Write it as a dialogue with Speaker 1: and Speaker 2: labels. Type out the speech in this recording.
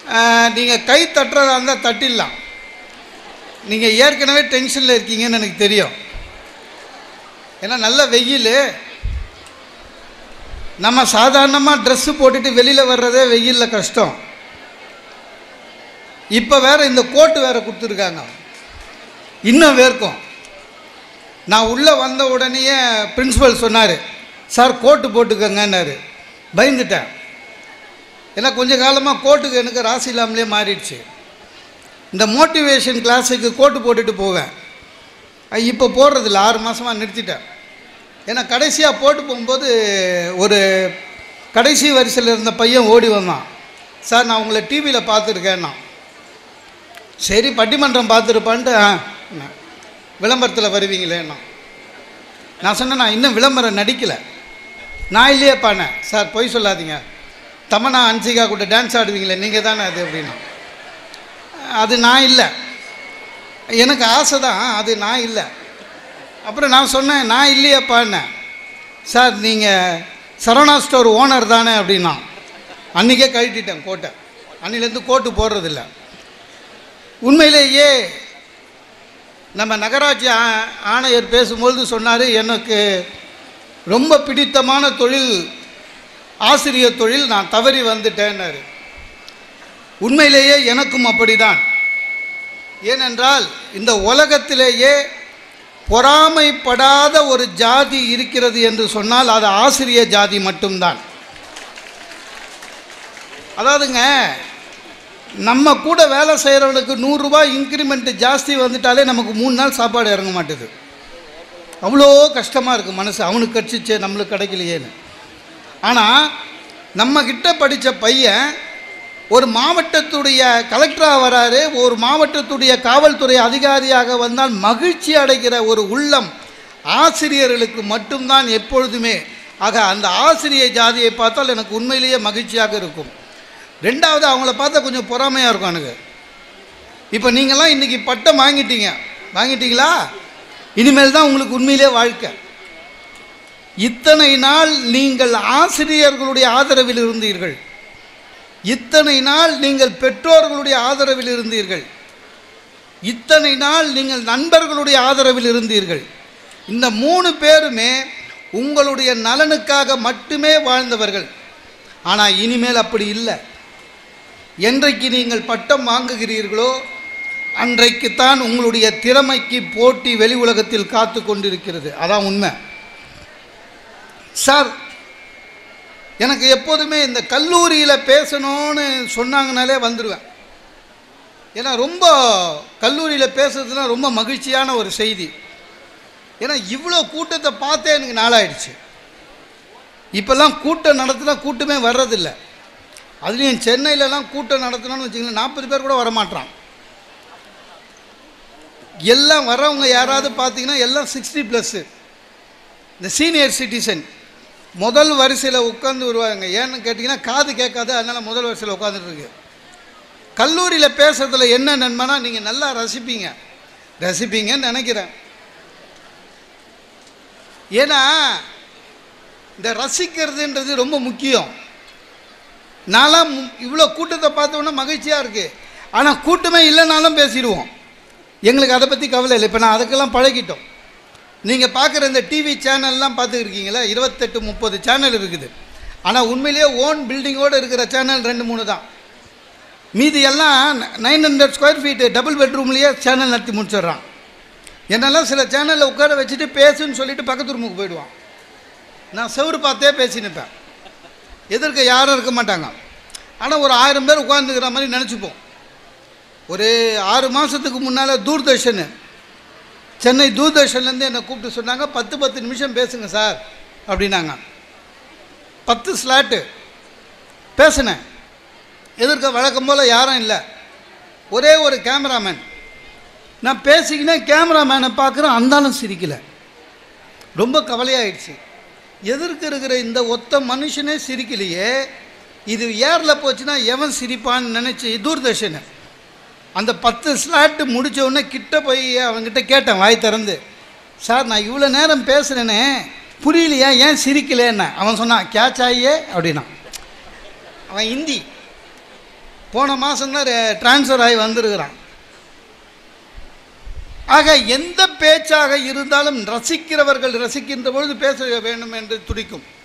Speaker 1: நீங்கள் கை தட்டுறதா இருந்தால் தட்டிடலாம் நீங்கள் ஏற்கனவே டென்ஷனில் இருக்கீங்கன்னு எனக்கு தெரியும் ஏன்னா நல்ல வெயில் நம்ம சாதாரணமாக ட்ரெஸ்ஸு போட்டுட்டு வெளியில் வர்றதே வெயிலில் கஷ்டம் இப்போ வேற இந்த கோட்டு வேற கொடுத்துருக்காங்க இன்னும் வேர்க்கும் நான் உள்ளே வந்த உடனேயே பிரின்சிபல் சொன்னார் சார் கோட்டு போட்டுக்கங்கன்னாரு பயந்துட்டேன் ஏன்னா கொஞ்ச காலமாக கோட்டுக்கு எனக்கு ராசி இல்லாமலே மாறிடுச்சு இந்த மோட்டிவேஷன் கிளாஸுக்கு கோட்டு போட்டுட்டு போவேன் அஹ் இப்போ போடுறதில்ல ஆறு மாதமாக நிறுத்திட்டேன் ஏன்னா கடைசியாக போட்டு போகும்போது ஒரு கடைசி வரிசையில் இருந்த பையன் ஓடி வந்தான் சார் நான் உங்களை டிவியில் பார்த்துருக்கேன்னா சரி பட்டிமன்றம் பார்த்துருப்பான்ட்டு ஆ நான் விளம்பரத்தில் வருவீங்களேண்ணா நான் சொன்னேன் நான் இன்னும் விளம்பரம் நடிக்கலை நான் இல்லையே பானேன் சார் பொய் சொல்லாதீங்க தமனா அன்சிகா கூட டான்ஸ் ஆடுவீங்களே நீங்கள் தானே அது அப்படின்னா அது நான் இல்லை எனக்கு ஆசை தான் அது நான் இல்லை அப்புறம் நான் சொன்னேன் நான் இல்லையேப்பான்னேன் சார் நீங்கள் சரவணா ஸ்டோர் ஓனர் தானே அப்படின்னா அன்றைக்கே கழட்டிட்டேன் கோட்டை அன்னிலேருந்து கோட்டு போடுறதில்ல உண்மையிலேயே நம்ம நகராட்சி ஆ- ஆணையர் பேசும்பொழுது சொன்னார் எனக்கு ரொம்ப பிடித்தமான தொழில் ஆசிரியர் தொழில் நான் தவறி வந்துட்டேன்னாரு உண்மையிலேயே எனக்கும் அப்படிதான் ஏனென்றால் இந்த உலகத்திலேயே பொறாமைப்படாத ஒரு ஜாதி இருக்கிறது என்று சொன்னால் அது ஆசிரிய ஜாதி மட்டும்தான் அதாவதுங்க நம்ம கூட வேலை செய்கிறவனுக்கு நூறுரூவா இன்க்ரிமெண்ட் ஜாஸ்தி வந்துட்டாலே நமக்கு மூணு நாள் சாப்பாடு இறங்க மாட்டுது அவ்வளோ கஷ்டமாக இருக்குது மனசு அவனுக்கு கிடச்சிச்சே நம்மளுக்கு கிடைக்கலையேன்னு ஆனால் நம்மக்கிட்ட படித்த பையன் ஒரு மாவட்டத்துடைய கலெக்டராக வராரு ஒரு மாவட்டத்துடைய காவல்துறை அதிகாரியாக வந்தால் மகிழ்ச்சி அடைகிற ஒரு உள்ளம் ஆசிரியர்களுக்கு மட்டும்தான் எப்பொழுதுமே ஆக அந்த ஆசிரியர் ஜாதியை பார்த்தால் எனக்கு உண்மையிலேயே மகிழ்ச்சியாக இருக்கும் ரெண்டாவது அவங்கள பார்த்தா கொஞ்சம் பொறாமையாக இருக்கும் எனக்கு இப்போ நீங்கள்லாம் இன்றைக்கி பட்டம் வாங்கிட்டீங்க வாங்கிட்டீங்களா இனிமேல் தான் உங்களுக்கு உண்மையிலே வாழ்க்கை இத்தனை நாள் நீங்கள் ஆசிரியர்களுடைய ஆதரவில் இருந்தீர்கள் இத்தனை நாள் நீங்கள் பெற்றோர்களுடைய ஆதரவில் இருந்தீர்கள் இத்தனை நாள் நீங்கள் நண்பர்களுடைய ஆதரவில் இருந்தீர்கள் இந்த மூணு பேருமே உங்களுடைய நலனுக்காக மட்டுமே வாழ்ந்தவர்கள் ஆனால் இனிமேல் அப்படி இல்லை என்றைக்கு நீங்கள் பட்டம் வாங்குகிறீர்களோ அன்றைக்குத்தான் உங்களுடைய திறமைக்கு போட்டி வெளி உலகத்தில் காத்து கொண்டிருக்கிறது அதான் உண்மை சார் எனக்கு எப்போதுமே இந்த கல்லூரியில் பேசணும்னு சொன்னாங்கனாலே வந்துடுவேன் ஏன்னா ரொம்ப கல்லூரியில் பேசுறதுனா ரொம்ப மகிழ்ச்சியான ஒரு செய்தி ஏன்னா இவ்வளோ கூட்டத்தை பார்த்தே எனக்கு நாளாயிடுச்சு இப்போல்லாம் கூட்டம் நடத்தினா கூட்டமே வர்றதில்லை அதுலேயும் சென்னையிலலாம் கூட்டம் நடத்தினோன்னு வச்சுங்களேன் நாற்பது பேர் கூட வரமாட்டான் எல்லாம் வரவங்க யாராவது பார்த்தீங்கன்னா எல்லாம் சிக்ஸ்டி ப்ளஸ்ஸு இந்த சீனியர் சிட்டிசன் முதல் வரிசையில் உட்காந்து வருவாங்க ஏன்னு கேட்டிங்கன்னா காது கேட்காது அதனால் முதல் வரிசையில் உட்காந்துட்டு இருக்கு கல்லூரியில் பேசுறதுல என்ன நன்மைனா நீங்கள் நல்லா ரசிப்பீங்க ரசிப்பீங்கன்னு நினைக்கிறேன் ஏன்னா இந்த ரசிக்கிறதுன்றது ரொம்ப முக்கியம் நான்லாம் மு- இவ்வளோ கூட்டத்தை பார்த்தோன்னா மகிழ்ச்சியாக இருக்குது ஆனால் கூட்டமே இல்லைனாலும் பேசிடுவோம் எங்களுக்கு அதை பற்றி கவலை இல்லை இப்போ நான் அதுக்கெல்லாம் பழகிட்டோம் நீங்கள் பார்க்குற இந்த டிவி சேனல்லாம் பார்த்துருக்கீங்களா இருபத்தெட்டு முப்பது சேனல் இருக்குது ஆனால் உண்மையிலேயே ஓன் பில்டிங்கோடு இருக்கிற சேனல் ரெண்டு மூணு தான் மீதி எல்லாம் nine hundred square feet double பெட்ரூம்லேயே சேனல் நடத்தி முடிச்சிடுறான் என்னெல்லாம் சில சேனலில் உட்கார வச்சுட்டு பேசுன்னு சொல்லிட்டு பக்கத்து ரூமுக்கு போயிடுவான் நான் செவுரு பார்த்தே பேசி நிற்பேன் எதிர்க்க யாரும் இருக்க மாட்டாங்க ஆனால் ஒரு ஆயிரம் பேர் உட்காந்துக்கிற மாதிரி நினச்சிப்போம் ஒரு ஆறு மாதத்துக்கு முன்னால் தூர்தர்ஷன் சென்னை தூர்தர்ஷன்லேருந்து என்னை கூப்பிட்டு சொன்னாங்க பத்து பத்து நிமிஷம் பேசுங்க சார் அப்படின்னாங்க பத்து ஸ்லாட்டு பேசினேன் எதிர்க்க வழக்கம் போல் யாரும் இல்லை ஒரே ஒரு கேமராமேன் நான் பேசிக்கினே கேமராமேனை பார்க்குறேன் அந்தாலும் சிரிக்கலை ரொம்ப கவலையாயிடுச்சு எதிர்க்க இருக்கிற இந்த ஒத்த மனுஷனே சிரிக்கலையே இது ஏரில் போச்சுன்னா எவன் சிரிப்பான்னு நினச்சி தூர்தர்ஷன் அந்த பத்து ஸ்லாட்டு முடிச்ச உடனே கிட்ட போய் அவன்கிட்ட கேட்டேன் வாய் திறந்து சார் நான் இவ்வளோ நேரம் பேசுகிறேனே புரியலையா ஏன் சிரிக்கலேன்னு அவன் சொன்னான் கேட்ச் ஆகியே அப்படின்னா அவன் ஹிந்தி போன மாதம்தான் ட்ரான்ஸ்ஃபர் ஆகி வந்திருக்கிறான் ஆக எந்த பேச்சாக இருந்தாலும் ரசிக்கிறவர்கள் ரசிக்கின்ற பொழுது பேச வேண்டும் என்று துடிக்கும்